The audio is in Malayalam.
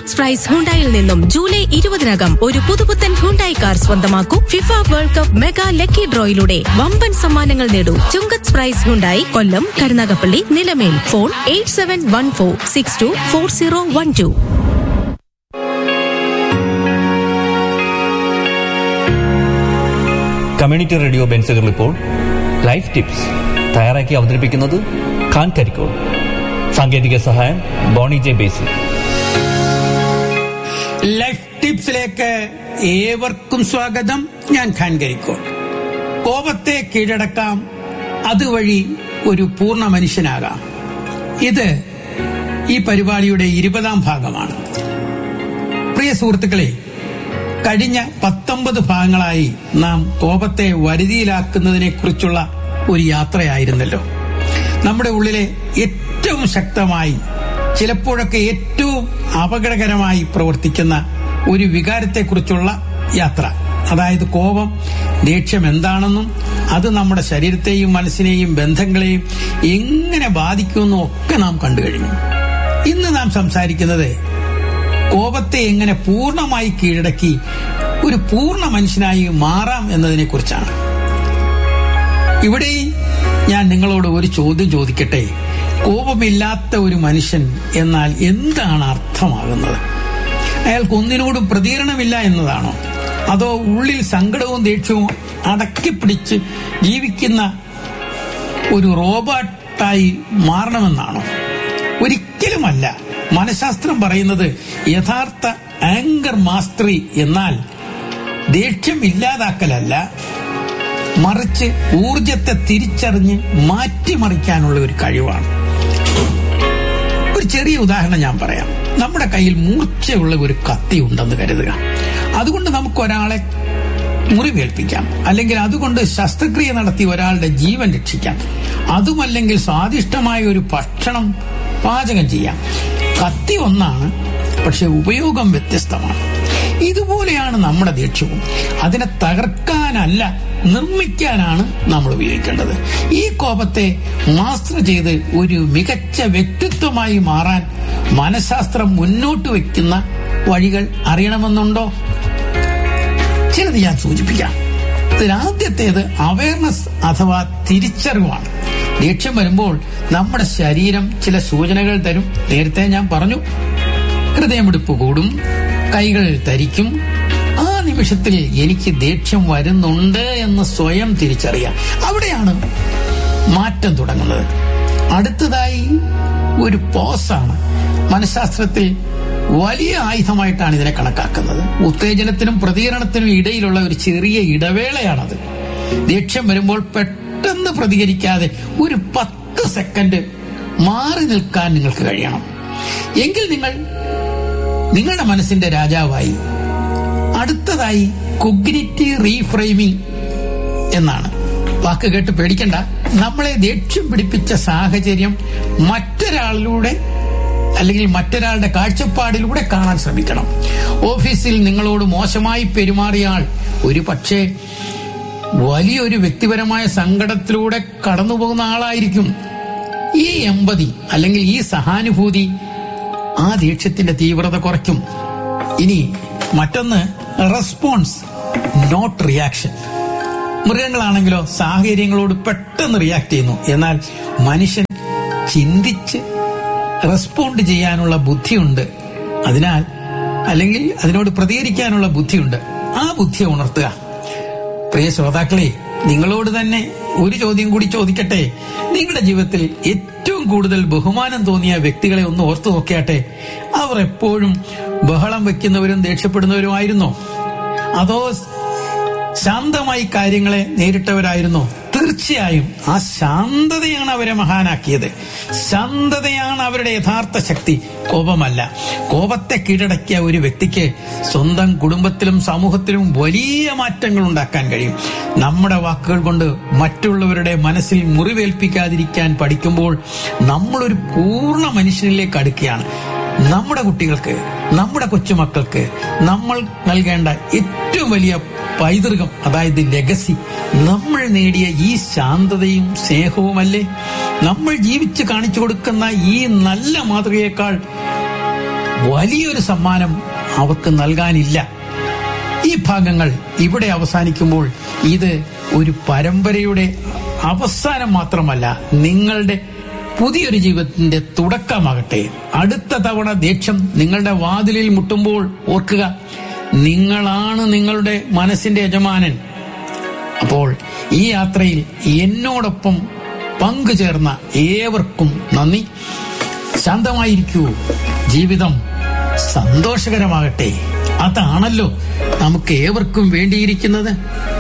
ചുങ്കത്ത് പ്രൈസ് ഹുണ്ടായിൽ നിന്നും ജൂലൈ ഇരുപതിനകം ഒരു പുതുപുത്തൻ ഹുണ്ടായി കാർ സ്വന്തമാക്കൂ FIFA world cup mega lucky ഡ്രോയിലൂടെ വമ്പൻ സമ്മാനങ്ങൾ നേടൂ Chungath prize Hyundai Kollam Karunagappally Nilamel phone eight seven one four six two four zero one two community radio ബെൻസുകൾ ഇപ്പോൾ ലൈഫ് ടിപ്സ് തയ്യാറാക്കി അവതരിപ്പിക്കുന്നത് ഖാൻ കരിക്കോൾ സാങ്കേതിക സഹായം ബോണി ജെ ബേസി ലൈഫ് ടിപ്സിലേക്ക് ഏവർക്കും സ്വാഗതം ഞാൻ ഖാൻ കരിക്കോട് കോപത്തെ കീഴടക്കാം അതുവഴി ഒരു പൂർണ്ണ മനുഷ്യനാകാം ഇത് ഈ പരിപാടിയുടെ ഇരുപതാം ഭാഗമാണ് പ്രിയ സുഹൃത്തുക്കളെ കഴിഞ്ഞ പത്തൊമ്പത് ഭാഗങ്ങളായി നാം കോപത്തെ വരുതിയിലാക്കുന്നതിനെ കുറിച്ചുള്ള ഒരു യാത്രയായിരുന്നല്ലോ നമ്മുടെ ഉള്ളിലെ ഏറ്റവും ശക്തമായി ചിലപ്പോഴൊക്കെ ഏറ്റവും അപകടകരമായി പ്രവർത്തിക്കുന്ന ഒരു വികാരത്തെക്കുറിച്ചുള്ള യാത്ര അതായത് കോപം ദേഷ്യം എന്താണെന്നും അത് നമ്മുടെ ശരീരത്തെയും മനസ്സിനെയും ബന്ധങ്ങളെയും എങ്ങനെ ബാധിക്കുമെന്നും ഒക്കെ നാം കണ്ടു കഴിഞ്ഞു ഇന്ന് നാം സംസാരിക്കുന്നത് കോപത്തെ എങ്ങനെ പൂർണ്ണമായി കീഴടക്കി ഒരു പൂർണ്ണ മനുഷ്യനായി മാറാം എന്നതിനെ കുറിച്ചാണ് ഇവിടെ ഞാൻ നിങ്ങളോട് ഒരു ചോദ്യം ചോദിക്കട്ടെ കോപമില്ലാത്ത ഒരു മനുഷ്യൻ എന്നാൽ എന്താണ് അർത്ഥമാകുന്നത് അയാൾക്ക് ഒന്നിനോടും പ്രതികരണമില്ല എന്നതാണോ അതോ ഉള്ളിൽ സങ്കടവും ദേഷ്യവും അടക്കിപ്പിടിച്ച് ജീവിക്കുന്ന ഒരു റോബോട്ടായി മാറണമെന്നാണോ ഒരിക്കലുമല്ല മനഃശാസ്ത്രം പറയുന്നത് യഥാർത്ഥ ആങ്കർ മാസ്റ്ററി എന്നാൽ ദേഷ്യം ഇല്ലാതാക്കലല്ല മറിച്ച് ഊർജത്തെ തിരിച്ചറിഞ്ഞ് മാറ്റിമറിക്കാനുള്ള ഒരു കഴിവാണ് ഒരു ചെറിയ ഉദാഹരണം ഞാൻ പറയാം നമ്മുടെ കയ്യിൽ മൂർച്ചയുള്ള ഒരു കത്തി ഉണ്ടെന്ന് കരുതുക അതുകൊണ്ട് നമുക്ക് ഒരാളെ മുറിവേൽപ്പിക്കാം അല്ലെങ്കിൽ അതുകൊണ്ട് ശസ്ത്രക്രിയ നടത്തി ഒരാളുടെ ജീവൻ രക്ഷിക്കാം അതുമല്ലെങ്കിൽ സ്വാദിഷ്ടമായ ഒരു ഭക്ഷണം പാചകം ചെയ്യാം കത്തി ഒന്നാണ് പക്ഷെ ഉപയോഗം വ്യത്യസ്തമാണ് ഇതുപോലെയാണ് നമ്മുടെ ദേഷ്യവും അതിനെ തകർക്കാനല്ല നിർമ്മിക്കാനാണ് നമ്മൾ ഉപയോഗിക്കേണ്ടത് ഈ കോപത്തെ മാസ്റ്റർ ചെയ്ത് ഒരു മികച്ച വ്യക്തിത്വമായി മാറാൻ മനഃശാസ്ത്രം മുന്നോട്ട് വയ്ക്കുന്ന വഴികൾ അറിയണമെന്നുണ്ടോ ചിലത് ഞാൻ സൂചിപ്പിക്കാം ഇതിലാദ്യത്തേത് അവയർനെസ് അഥവാ തിരിച്ചറിവാണ് ദേഷ്യം വരുമ്പോൾ നമ്മുടെ ശരീരം ചില സൂചനകൾ തരും നേരത്തെ ഞാൻ പറഞ്ഞു ഹൃദയമിടിപ്പ് കൂടും കൈകൾ തരിക്കും ആ നിമിഷത്തിൽ എനിക്ക് ദേഷ്യം വരുന്നുണ്ട് എന്ന് സ്വയം തിരിച്ചറിയാം അവിടെയാണ് മാറ്റം തുടങ്ങുന്നത് അടുത്തതായി ഒരു പോസാണ് മനഃശാസ്ത്രത്തിൽ വലിയ ആയുധമായിട്ടാണ് ഇതിനെ കണക്കാക്കുന്നത് ഉത്തേജനത്തിനും പ്രതികരണത്തിനും ഇടയിലുള്ള ഒരു ചെറിയ ഇടവേളയാണത് ദേഷ്യം വരുമ്പോൾ പെട്ടെന്ന് പ്രതികരിക്കാതെ ഒരു പത്ത് സെക്കൻഡ് മാറി നിൽക്കാൻ നിങ്ങൾക്ക് കഴിയണം എങ്കിൽ നിങ്ങൾ നിങ്ങളുടെ മനസ്സിന്റെ രാജാവായി അടുത്തതായി കൊഗ്നിറ്റീവ് റീഫ്രെയിമിംഗ് എന്നാണ് വാക്ക് കേട്ട് പേടിക്കണ്ട നമ്മളെ ദേഷ്യം പിടിപ്പിച്ച സാഹചര്യം മറ്റൊരാളിലൂടെ അല്ലെങ്കിൽ മറ്റൊരാളുടെ കാഴ്ചപ്പാടിലൂടെ കാണാൻ ശ്രമിക്കണം ഓഫീസിൽ നിങ്ങളോട് മോശമായി പെരുമാറിയ ആൾ ഒരു പക്ഷേ വലിയൊരു വ്യക്തിപരമായ സങ്കടത്തിലൂടെ കടന്നു പോകുന്ന ആളായിരിക്കും ഈ എമ്പതി അല്ലെങ്കിൽ ഈ സഹാനുഭൂതി ആ ദേഷ്യത്തിന്റെ തീവ്രത കുറയ്ക്കും ഇനി മറ്റൊന്ന് റെസ്പോൺസ് നോട്ട് റിയാക്ഷൻ മൃഗങ്ങളാണെങ്കിലോ സാഹചര്യങ്ങളോട് പെട്ടെന്ന് റിയാക്ട് ചെയ്യുന്നു എന്നാൽ മനുഷ്യൻ ചിന്തിച്ച് റെസ്പോണ്ട് ചെയ്യാനുള്ള ബുദ്ധിയുണ്ട് അതിനാൽ അല്ലെങ്കിൽ അതിനോട് പ്രതികരിക്കാനുള്ള ബുദ്ധിയുണ്ട് ആ ബുദ്ധിയെ ഉണർത്തുക പ്രിയ ശ്രോതാക്കളെ നിങ്ങളോട് തന്നെ ഒരു ചോദ്യം കൂടി ചോദിക്കട്ടെ നിങ്ങളുടെ ജീവിതത്തിൽ ഏറ്റവും കൂടുതൽ ബഹുമാനം തോന്നിയ വ്യക്തികളെ ഒന്ന് ഓർത്തു നോക്കിയാട്ടെ അവർ എപ്പോഴും ബഹളം വെക്കുന്നവരും ദേഷ്യപ്പെടുന്നവരുമായിരുന്നോ അതോ ശാന്തമായി കാര്യങ്ങളെ നേരിട്ടവരായിരുന്നോ തീർച്ചയായും ആ ശാന്തതയാണ് അവരെ മഹാനാക്കിയത് ശാന്തതയാണ് അവരുടെ യഥാർത്ഥ ശക്തി കോപമല്ല കോപത്തെ കീഴടക്കിയ ഒരു വ്യക്തിക്ക് സ്വന്തം കുടുംബത്തിലും സമൂഹത്തിലും വലിയ മാറ്റങ്ങൾ ഉണ്ടാക്കാൻ കഴിയും നമ്മുടെ വാക്കുകൾ കൊണ്ട് മറ്റുള്ളവരുടെ മനസ്സിൽ മുറിവേൽപ്പിക്കാതിരിക്കാൻ പഠിക്കുമ്പോൾ നമ്മളൊരു പൂർണ്ണ മനുഷ്യനിലേക്ക് അടുക്കുകയാണ് നമ്മുടെ കുട്ടികൾക്ക് നമ്മുടെ കൊച്ചുമക്കൾക്ക് നമ്മൾ നൽകേണ്ട ഏറ്റവും വലിയ പൈതൃകം അതായത് ലെഗസി നമ്മൾ നേടിയ ഈ ശാന്തതയും സ്നേഹവുമല്ലേ നമ്മൾ ജീവിച്ച് കാണിച്ചു കൊടുക്കുന്ന ഈ നല്ല മാതൃകയേക്കാൾ വലിയൊരു സമ്മാനം അവർക്ക് നൽകാനില്ല ഈ ഭാഗങ്ങൾ ഇവിടെ അവസാനിക്കുമ്പോൾ ഇത് ഒരു പരമ്പരയുടെ അവസാനം മാത്രമല്ല നിങ്ങളുടെ പുതിയൊരു ജീവിതത്തിന്റെ തുടക്കമാകട്ടെ അടുത്ത തവണ ദേഷ്യം നിങ്ങളുടെ വാതിലിൽ മുട്ടുമ്പോൾ ഓർക്കുക നിങ്ങളാണ് നിങ്ങളുടെ മനസ്സിന്റെ യജമാനൻ അപ്പോൾ ഈ യാത്രയിൽ എന്നോടൊപ്പം പങ്കുചേർന്ന ഏവർക്കും നന്ദി ശാന്തമായിരിക്കൂ ജീവിതം സന്തോഷകരമാകട്ടെ അതാണല്ലോ നമുക്ക് ഏവർക്കും വേണ്ടിയിരിക്കുന്നത്